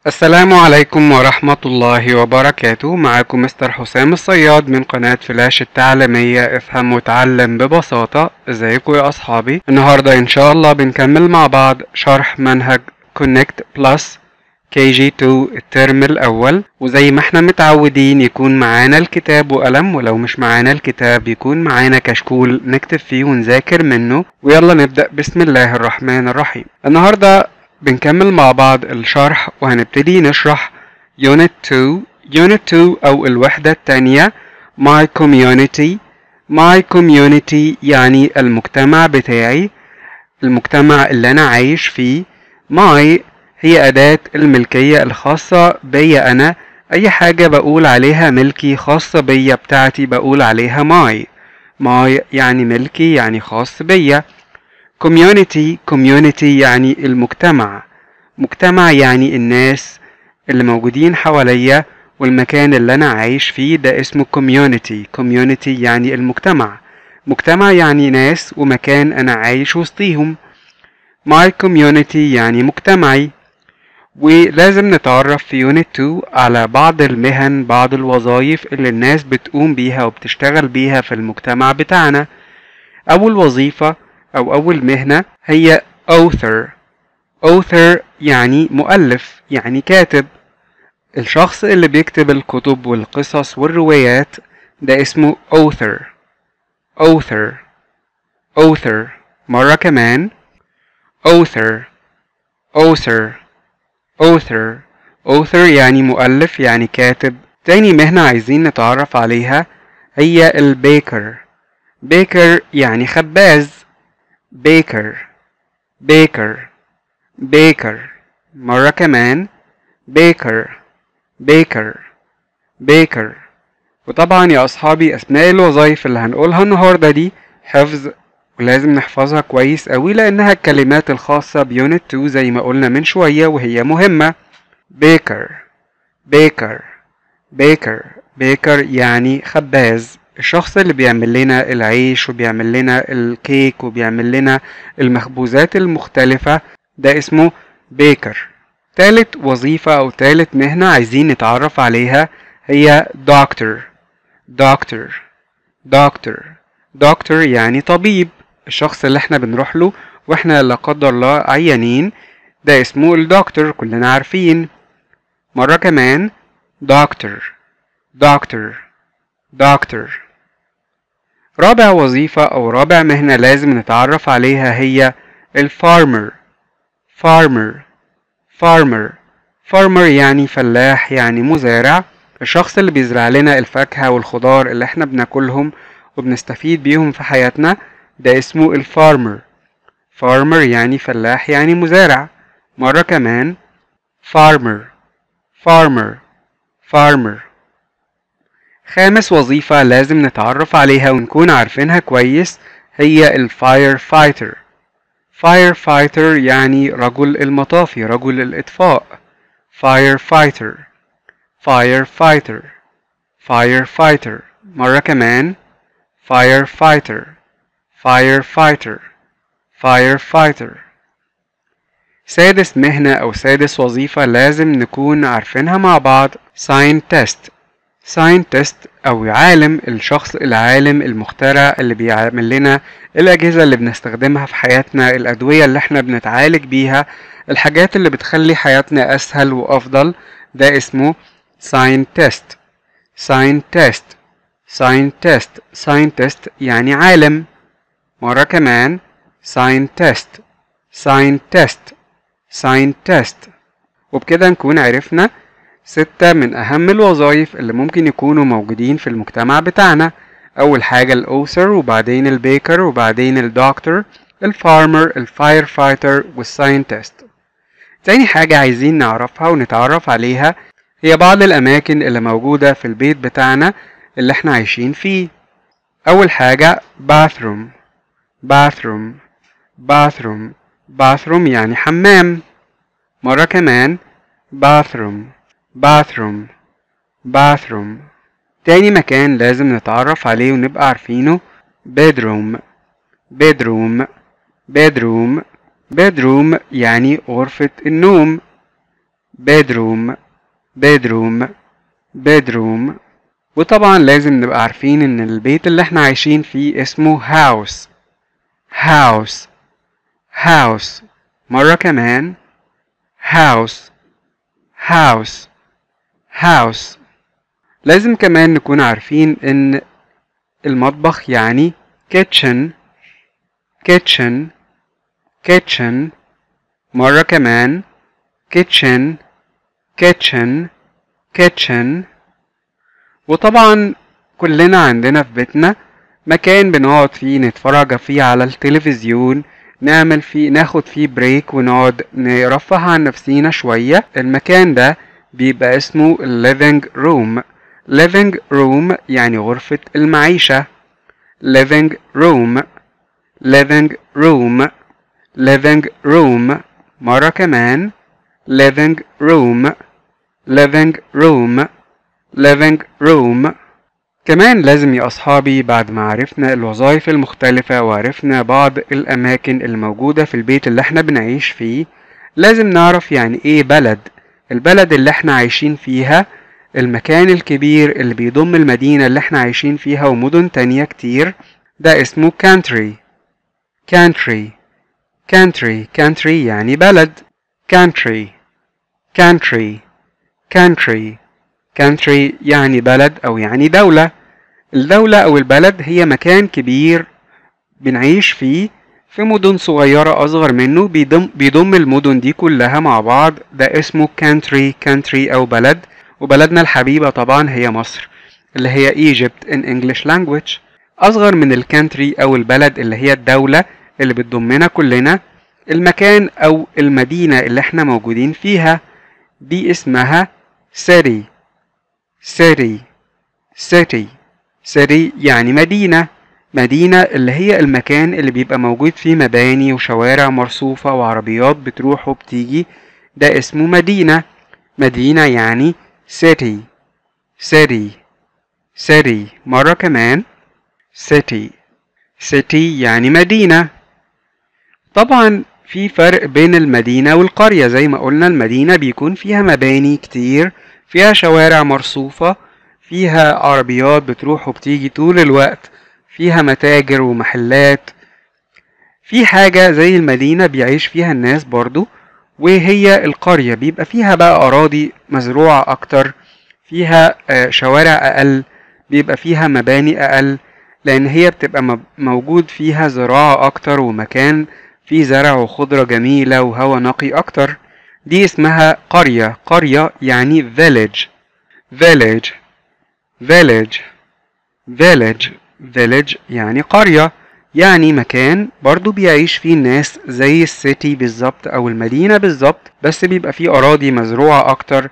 السلام عليكم ورحمة الله وبركاته معاكم مستر حسام الصياد من قناة فلاش التعليمية افهم وتعلم ببساطة ازيكم يا اصحابي النهاردة ان شاء الله بنكمل مع بعض شرح منهج كونكت بلس كي جي 2 الترم الاول وزي ما احنا متعودين يكون معانا الكتاب وقلم ولو مش معانا الكتاب يكون معانا كشكول نكتب فيه ونذاكر منه ويلا نبدأ بسم الله الرحمن الرحيم النهاردة بنكمل مع بعض الشرح وهنبتدي نشرح Unit 2 Unit 2 أو الوحدة التانية My Community My Community يعني المجتمع بتاعي المجتمع اللي أنا عايش فيه My هي أداة الملكية الخاصة بيا أنا أي حاجة بقول عليها ملكي خاصة بيا بتاعتي بقول عليها my my يعني ملكي يعني خاص بيا community community يعني المجتمع مجتمع يعني الناس اللي موجودين حواليا والمكان اللي أنا عايش فيه ده اسمه community community يعني المجتمع مجتمع يعني ناس ومكان أنا عايش وسطيهم my community يعني مجتمعي ولازم نتعرف في يونت 2 على بعض المهن بعض الوظائف اللي الناس بتقوم بيها وبتشتغل بيها في المجتمع بتاعنا أول وظيفة أو أول مهنة هي author author يعني مؤلف يعني كاتب الشخص اللي بيكتب الكتب والقصص والروايات ده اسمه author author author مرة كمان author author author author يعني مؤلف يعني كاتب تاني مهنة عايزين نتعرف عليها هي البيكر بيكر يعني خباز baker baker baker مرة كمان baker baker baker وطبعا يا أصحابي أسماء الوظائف اللي هنقولها النهاردة دي حفظ ولازم نحفظها كويس أوي لأنها الكلمات الخاصة بيونت 2 زي ما قلنا من شوية وهي مهمة baker baker baker baker يعني خباز الشخص اللي بيعمل لنا العيش وبيعمل لنا الكيك وبيعمل لنا المخبوزات المختلفة ده اسمه بيكر تالت وظيفة أو تالت مهنة عايزين نتعرف عليها هي دكتور دكتور دكتور دكتور يعني طبيب الشخص اللي احنا بنروح له واحنا لا قدر الله عيانين ده اسمه الدكتور كلنا عارفين مرة كمان دكتور دكتور دكتور رابع وظيفة أو رابع مهنة لازم نتعرف عليها هي الفارمر فارمر فارمر فارمر يعني فلاح يعني مزارع الشخص اللي بيزرع لنا الفاكهة والخضار اللي احنا بناكلهم وبنستفيد بيهم في حياتنا ده اسمه الفارمر فارمر يعني فلاح يعني مزارع مرة كمان فارمر فارمر فارمر خامس وظيفة لازم نتعرف عليها ونكون عارفينها كويس هي الفاير فايتر فاير فايتر يعني رجل المطافي رجل الإطفاء فاير فايتر فاير فايتر فاير فايتر مرة كمان فاير فايتر فاير فايتر فاير فايتر سادس مهنة أو سادس وظيفة لازم نكون عارفينها مع بعض scientist ساينتست أو عالم الشخص العالم المخترع اللي بيعمل لنا الأجهزة اللي بنستخدمها في حياتنا الأدوية اللي احنا بنتعالج بيها الحاجات اللي بتخلي حياتنا أسهل وأفضل ده اسمه ساينتست ساينتست ساينتست ساينتست يعني عالم مرة كمان ساينتست ساينتست ساينتست وبكده نكون عرفنا ستة من أهم الوظائف اللي ممكن يكونوا موجودين في المجتمع بتاعنا أول حاجة الأوسر وبعدين البيكر وبعدين الدكتور الفارمر الفاير فايتر والساينتست تاني حاجة عايزين نعرفها ونتعرف عليها هي بعض الأماكن اللي موجودة في البيت بتاعنا اللي احنا عايشين فيه أول حاجة bathroom bathroom bathroom bathroom يعني حمام مرة كمان bathroom bathroom bathroom تاني مكان لازم نتعرف عليه ونبقى عارفينه bedroom bedroom bedroom bedroom يعني غرفة النوم bedroom bedroom bedroom وطبعا لازم نبقى عارفين ان البيت اللي احنا عايشين فيه اسمه house house house مرة كمان house house house لازم كمان نكون عارفين ان المطبخ يعني kitchen kitchen kitchen مرة كمان kitchen kitchen kitchen وطبعا كلنا عندنا في بيتنا مكان بنقعد فيه نتفرج فيه على التلفزيون نعمل فيه ناخد فيه بريك ونقعد نرفه عن نفسينا شوية المكان ده بيبقى اسمه living room living room يعني غرفة المعيشة living room living room living room مرة كمان living room living room living room كمان لازم يا أصحابي بعد ما عرفنا الوظائف المختلفة وعرفنا بعض الأماكن الموجودة في البيت اللي احنا بنعيش فيه لازم نعرف يعني ايه بلد البلد اللي احنا عايشين فيها المكان الكبير اللي بيضم المدينة اللي احنا عايشين فيها ومدن تانية كتير ده اسمه country country country country يعني بلد country country country country يعني بلد أو يعني دولة الدولة أو البلد هي مكان كبير بنعيش فيه في مدن صغيرة أصغر منه بيضم, بيضم المدن دي كلها مع بعض ده اسمه country country أو بلد وبلدنا الحبيبة طبعا هي مصر اللي هي Egypt in English language أصغر من الكانتري أو البلد اللي هي الدولة اللي بتضمنا كلنا المكان أو المدينة اللي احنا موجودين فيها دي اسمها city city city city يعني مدينة مدينة اللي هي المكان اللي بيبقى موجود فيه مباني وشوارع مرصوفة وعربيات بتروح وبتيجي ده اسمه مدينة مدينة يعني city city city مرة كمان city city يعني مدينة طبعا في فرق بين المدينة والقرية زي ما قلنا المدينة بيكون فيها مباني كتير فيها شوارع مرصوفة فيها عربيات بتروح وبتيجي طول الوقت فيها متاجر ومحلات في حاجة زي المدينة بيعيش فيها الناس برضو وهي القرية بيبقى فيها بقى أراضي مزروعة أكتر فيها شوارع أقل بيبقى فيها مباني أقل لأن هي بتبقى موجود فيها زراعة أكتر ومكان فيه زرع وخضرة جميلة وهواء نقي أكتر دي اسمها قرية قرية يعني village village village village village يعني قرية يعني مكان برضو بيعيش فيه الناس زي السيتي بالظبط أو المدينة بالظبط بس بيبقى فيه أراضي مزروعة أكتر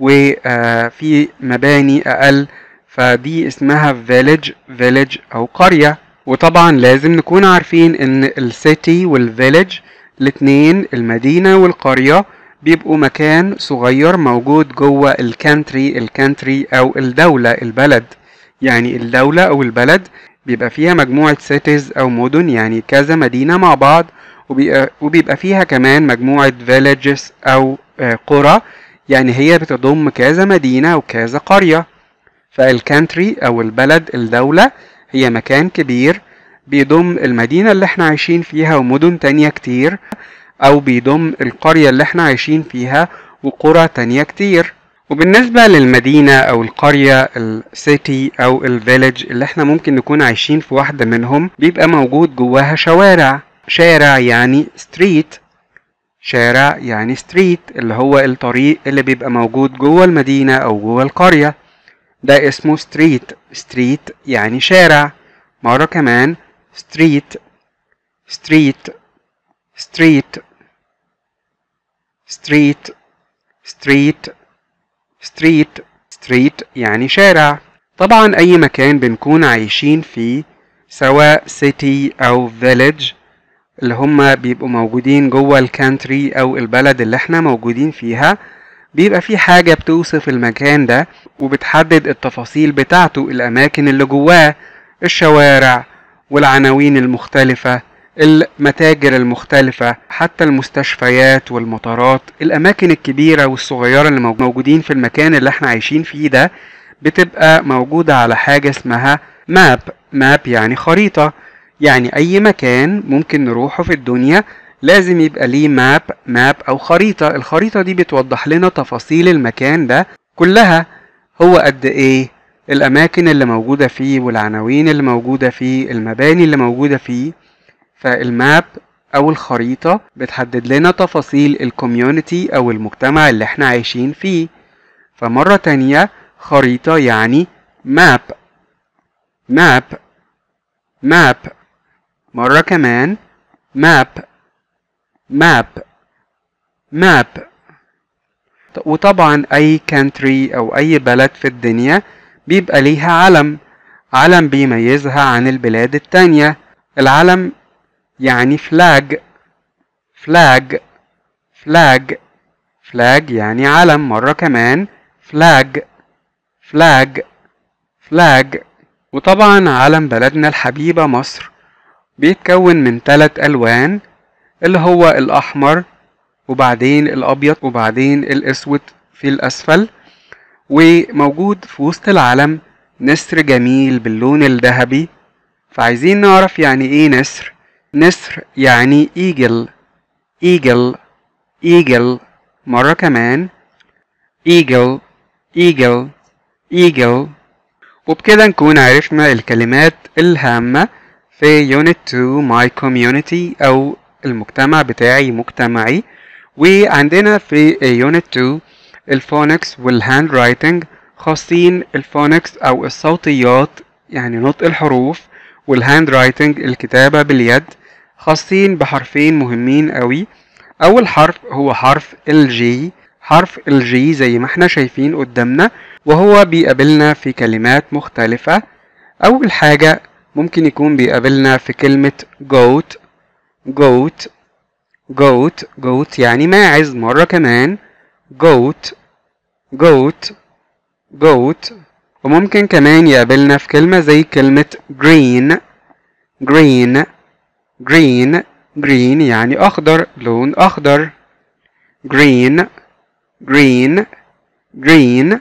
وفي مباني أقل فدي اسمها village village أو قرية وطبعا لازم نكون عارفين ان السيتي والفيلج الاتنين المدينة والقرية بيبقوا مكان صغير موجود جوه الكانتري الكانتري او الدولة البلد يعني الدولة او البلد بيبقى فيها مجموعة سيتيز او مدن يعني كذا مدينة مع بعض وبيبقى, وبيبقى فيها كمان مجموعة فيلجز او قرى يعني هي بتضم كذا مدينة وكذا قرية فالكانتري او البلد الدولة هي مكان كبير بيضم المدينة اللي احنا عايشين فيها ومدن تانية كتير أو بيضم القرية اللي احنا عايشين فيها وقرى تانية كتير وبالنسبة للمدينة أو القرية السيتي أو الفيلج اللي احنا ممكن نكون عايشين في واحدة منهم بيبقى موجود جواها شوارع شارع يعني ستريت شارع يعني ستريت اللي هو الطريق اللي بيبقى موجود جوه المدينة أو جوه القرية ده اسمه ستريت ستريت يعني شارع مرة كمان ستريت ستريت ستريت ستريت ستريت ستريت ستريت يعني شارع طبعا أي مكان بنكون عايشين فيه سواء سيتي أو فيلج اللي هما بيبقوا موجودين جوه الكانتري أو البلد اللي احنا موجودين فيها بيبقى في حاجة بتوصف المكان ده وبتحدد التفاصيل بتاعته الأماكن اللي جواه الشوارع والعناوين المختلفة المتاجر المختلفة حتى المستشفيات والمطارات الأماكن الكبيرة والصغيرة اللي موجودين في المكان اللي احنا عايشين فيه ده بتبقى موجودة على حاجة اسمها ماب ماب يعني خريطة يعني أي مكان ممكن نروحه في الدنيا لازم يبقى ليه ماب ماب أو خريطة الخريطة دي بتوضح لنا تفاصيل المكان ده كلها هو قد إيه الأماكن اللي موجودة فيه والعناوين اللي موجودة فيه المباني اللي موجودة فيه فالماب أو الخريطة بتحدد لنا تفاصيل الكوميونتي أو المجتمع اللي احنا عايشين فيه فمرة تانية خريطة يعني ماب ماب ماب مرة كمان ماب ماب ماب وطبعا أي كانتري أو أي بلد في الدنيا بيبقى ليها علم علم بيميزها عن البلاد التانية العلم يعني فلاج فلاج فلاج فلاج يعني علم مرة كمان فلاج فلاج فلاج وطبعا علم بلدنا الحبيبة مصر بيتكون من ثلاث ألوان اللي هو الأحمر وبعدين الأبيض وبعدين الأسود في الأسفل وموجود في وسط العلم نسر جميل باللون الذهبي فعايزين نعرف يعني ايه نسر نسر يعني ايجل ايجل ايجل مرة كمان ايجل ايجل ايجل وبكده نكون عرفنا الكلمات الهامة في يونت 2 My Community أو المجتمع بتاعي مجتمعي وعندنا في يونت 2 الفونكس والهاند رايتنج خاصين الفونكس أو الصوتيات يعني نطق الحروف والهاند رايتنج الكتابة باليد خاصين بحرفين مهمين قوي أول حرف هو حرف الجي حرف الجي زي ما احنا شايفين قدامنا وهو بيقابلنا في كلمات مختلفة أول حاجة ممكن يكون بيقابلنا في كلمة goat goat goat goat يعني ماعز مرة كمان goat goat goat وممكن كمان يقابلنا في كلمة زي كلمة green green green green يعني أخضر لون أخضر green green green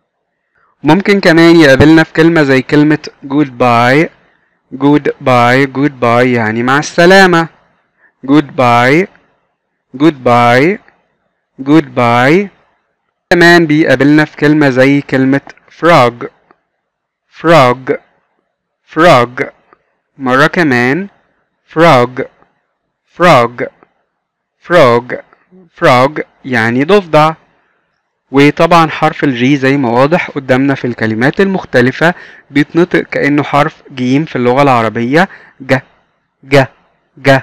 ممكن كمان يقابلنا في كلمة زي كلمة goodbye goodbye goodbye يعني مع السلامة goodbye goodbye goodbye كمان بيقابلنا في كلمة زي كلمة frog frog frog مرة كمان frog frog frog frog يعني ضفدع وطبعا حرف الجي زي ما واضح قدامنا في الكلمات المختلفة بيتنطق كأنه حرف جيم في اللغة العربية ج ج ج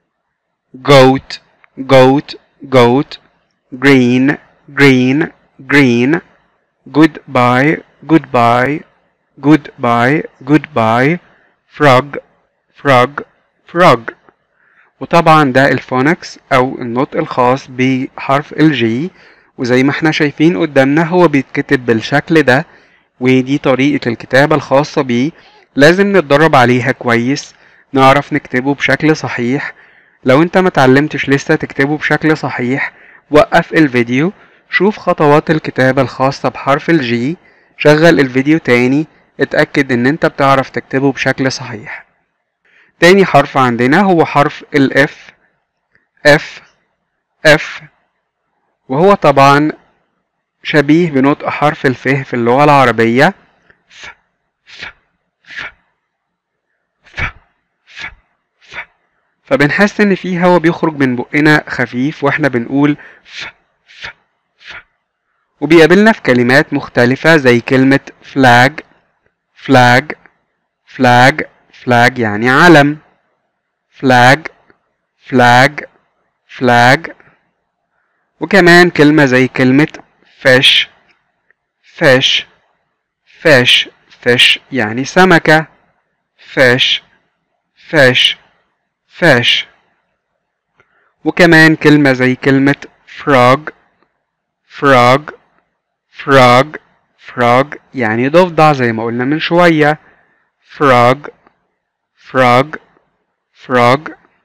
goat goat goat green green green goodbye goodbye goodbye goodbye frog frog frog وطبعا ده الفونكس او النطق الخاص بحرف الجي وزي ما احنا شايفين قدامنا هو بيتكتب بالشكل ده ودي طريقة الكتابة الخاصة بيه لازم نتدرب عليها كويس نعرف نكتبه بشكل صحيح لو انت متعلمتش لسه تكتبه بشكل صحيح وقف الفيديو شوف خطوات الكتابة الخاصة بحرف الجي شغل الفيديو تاني اتأكد ان انت بتعرف تكتبه بشكل صحيح تاني حرف عندنا هو حرف الاف اف اف وهو طبعا شبيه بنطق حرف الف في اللغة العربية ف ف ف ف ف ف فبنحس ان في هوا بيخرج من بقنا خفيف واحنا بنقول ف ف ف وبيقابلنا في كلمات مختلفة زي كلمة فلاج فلاج فلاج فلاج يعني علم فلاج فلاج فلاج وكمان كلمة زي كلمة fish fish fish fish يعني سمكة fish fish fish وكمان كلمة زي كلمة frog frog frog frog يعني ضفدع زي ما قلنا من شوية frog frog frog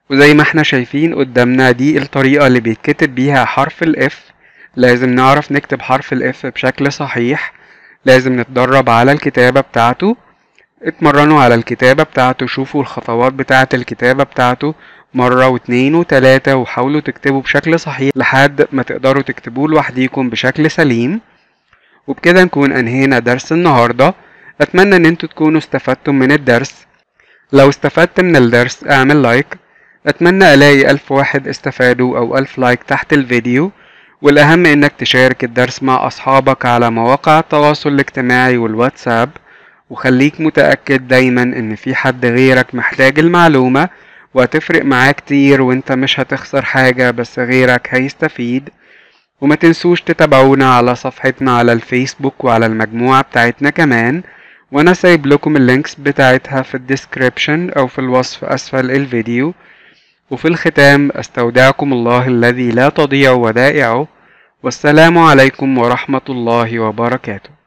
وزي ما احنا شايفين قدامنا دي الطريقة اللي بيتكتب بيها حرف الاف لازم نعرف نكتب حرف الاف بشكل صحيح لازم نتدرب على الكتابة بتاعته اتمرنوا على الكتابة بتاعته شوفوا الخطوات بتاعة الكتابة بتاعته مرة واتنين وتلاتة وحاولوا تكتبوا بشكل صحيح لحد ما تقدروا تكتبوه لوحديكم بشكل سليم وبكده نكون انهينا درس النهاردة اتمنى ان انتوا تكونوا استفدتم من الدرس لو استفدت من الدرس اعمل لايك اتمنى الاقي الف واحد استفادوا او الف لايك تحت الفيديو والاهم انك تشارك الدرس مع اصحابك على مواقع التواصل الاجتماعي والواتساب وخليك متأكد دايما ان في حد غيرك محتاج المعلومة وهتفرق معاه كتير وانت مش هتخسر حاجة بس غيرك هيستفيد وما تنسوش تتابعونا على صفحتنا على الفيسبوك وعلى المجموعة بتاعتنا كمان وانا سايب لكم اللينكس بتاعتها في الديسكريبشن او في الوصف اسفل الفيديو وفي الختام استودعكم الله الذي لا تضيع ودائعه والسلام عليكم ورحمة الله وبركاته